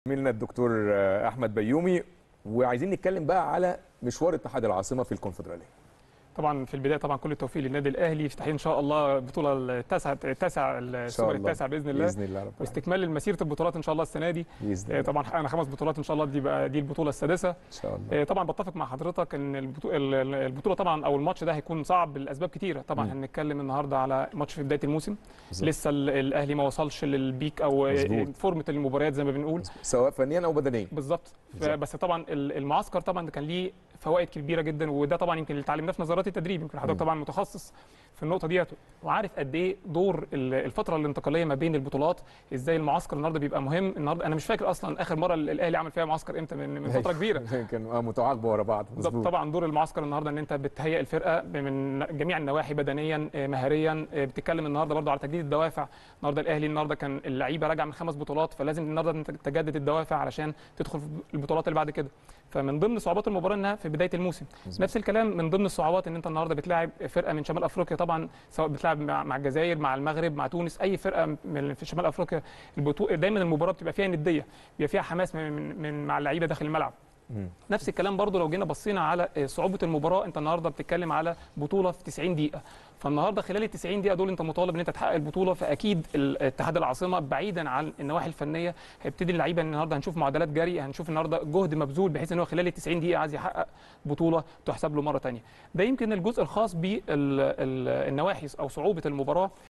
زميلنا الدكتور احمد بيومي وعايزين نتكلم بقى على مشوار اتحاد العاصمه في الكونفدراليه طبعا في البدايه طبعا كل التوفيق للنادي الاهلي في تحقيق ان شاء الله البطوله التاسعه التاسع السوبر التاسع باذن الله باذن الله رب واستكمال مسيره البطولات ان شاء الله السنه دي باذن آه، الله طبعا حققنا خمس بطولات ان شاء الله دي بقى دي البطوله السادسه ان شاء الله آه، طبعا بتفق مع حضرتك ان البطوله البطوله طبعا او الماتش ده هيكون صعب لاسباب كتيره طبعا مم. هنتكلم النهارده على ماتش في بدايه الموسم بالظبط. لسه ال- الاهلي ما وصلش للبيك او آه، مظبوط. فورمه المباريات زي ما بنقول سواء فنيا او بدنيا بالظبط ف- بالظبط. بس طبعا ال- المعسكر طبعا كان ليه فوائد كبيره جدا وده طبعا يمكن اللي اتعلمناه في نظريات التدريب يمكن حضرتك مم. طبعا متخصص في النقطه ديت وعارف قد ايه دور ال- الفتره الانتقاليه ما بين البطولات ازاي المعسكر النهارده بيبقى مهم النهارده انا مش فاكر اصلا اخر مره الاهلي عمل فيها معسكر امتى من, من فتره كبيره كانوا آه، متعاقبه ورا بعض بالظبط مظبوط طبعا دور المعسكر النهارده ان انت بتهيئ الفرقه من جميع النواحي بدنيا آه، مهاريا آه، بتتكلم النهارده برضو على تجديد الدوافع النهارده الاهلي النهارده كان اللعيبه راجعه من خمس بطولات فلازم النهارده انت تجدد الدوافع علشان تدخل في البطولات اللي بعد كده فمن ضمن صعوبات المباراه انها في بدايه الموسم مظبوط. نفس الكلام من ضمن الصعوبات ان انت النهارده بتلاعب فرقه من شمال افريقيا طبعا سواء بتلعب مع مع الجزائر مع المغرب مع تونس اي فرقه من في شمال افريقيا البطوله دايما المباراه بتبقى فيها نديه بيبقى فيها حماس من, من, من مع اللعيبه داخل الملعب مم. نفس الكلام برضو لو جينا بصينا على صعوبه المباراه انت النهارده بتتكلم على بطوله في 90 دقيقه فالنهارده خلال ال 90 دقيقه دول انت مطالب ان انت تحقق البطوله فاكيد ال- اتحاد العاصمه بعيدا عن النواحي الفنيه هيبتدي اللعيبه النهارده هنشوف معدلات جري هنشوف النهارده جهد مبذول بحيث ان هو خلال ال 90 دقيقه عايز يحقق بطوله تحسب له مره ثانيه ده يمكن الجزء الخاص بالنواحي او صعوبه المباراه